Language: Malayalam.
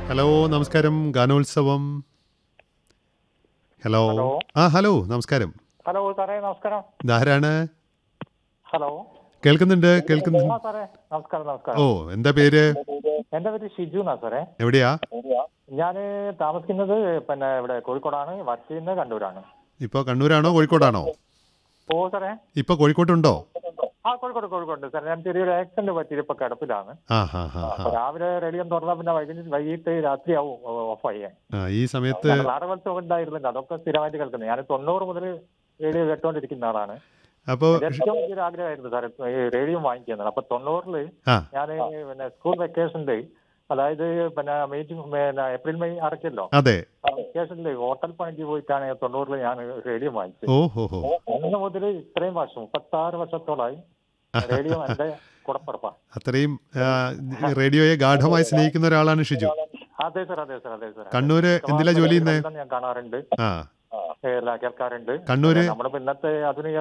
ഹലോ നമസ്കാരം ഗാനോത്സവം ഹലോ ഹലോ. ആ ഹലോ നമസ്കാരം ഹലോ സാറേ നമസ്കാരം ഇതാരാണ് ഹലോ കേൾക്കുന്നുണ്ട് കേൾക്കുന്നുണ്ട് ആ സാറേ നമസ്കാരം ഓ നമസ്കാരം എന്താ പേര് എന്റെ പേര് ഷിജു എന്നാ സാറേ എവിടെയാ ഞാൻ താമസിക്കുന്നത് പിന്നെ ഇവിടെ കോഴിക്കോടാണ് വർക്ക് ചെയ്യുന്നത് കണ്ണൂരാണ് ഇപ്പോൾ കണ്ണൂരാണോ കോഴിക്കോടാണോ ഓ സാറേ ഇപ്പോൾ കോഴിക്കോട്ടുണ്ടോ ആ കോഴിക്കോട് കോഴിക്കോട് സാറേ ഞാൻ ചെറിയൊരു ആക്സിഡന്റ് പറ്റിയിട്ട് ഇപ്പൊ കിടപ്പിലാണ് ആ ഹാ ഹാ ഹാ അപ്പൊ രാവിലെ റേഡിയോ തുറന്നാൽ പിന്നെ വൈകിട്ട് വൈകിട്ട് രാത്രിയാവും ഓഫ് ചെയ്യാൻ ആ ഈ സമയത്ത് നാടകോത്സവം ഉണ്ടായിരുന്നില്ല അതൊക്കെ സ്ഥിരമായിട്ട് കേൾക്കുന്നത് ഞാൻ തൊണ്ണൂറ് മുതൽ റേഡിയോ കേട്ടോണ്ടിരിക്കുന്ന ആളാണ് അപ്പോൾ എന്റെ ഏറ്റവും വലിയൊരു ആഗ്രഹമായിരുന്നു സാറേ ഈ റേഡിയോ വാങ്ങിക്കുന്നത് അപ്പൊ തൊണ്ണൂറില് ആ ഞാൻ പിന്നെ സ്കൂൾ വെക്കേഷനില് അതായത് പിന്നെ മീറ്റിംഗ് പിന്നെ ഏപ്രിൽ മെയ് അടയ്ക്കല്ലോ അതെ വെക്കേഷനില് ഹോട്ടൽ പണിക്ക് പോയിട്ടാണ് തൊണ്ണൂറില് ഞാൻ റേഡിയോ വാങ്ങിച്ചത് ഓ ഹോ ഹോ അന്ന് മുതൽ ഇത്രയും വർഷം മുപ്പത്തി ആറ് വർഷത്തോളായി റേഡിയോ എന്റെ കുടപ്പുറപ്പാ അത്രയും ആ, റേഡിയോയെ ഗാഠമായി സ്നേഹിക്കുന്ന ഒരാളാണ് ഷിജു അതെ സാർ അതെ സാർ അതെ സാർ കണ്ണൂര് എന്തിലാ ജോലി ചെയ്യുന്നത് ഞാൻ കാണാറുണ്ട് ആ ഏ, അല്ല, കേൾക്കാറുണ്ട് കണ്ണൂര് നമ്മളിപ്പോ ഇന്നത്തെ ആധുനിക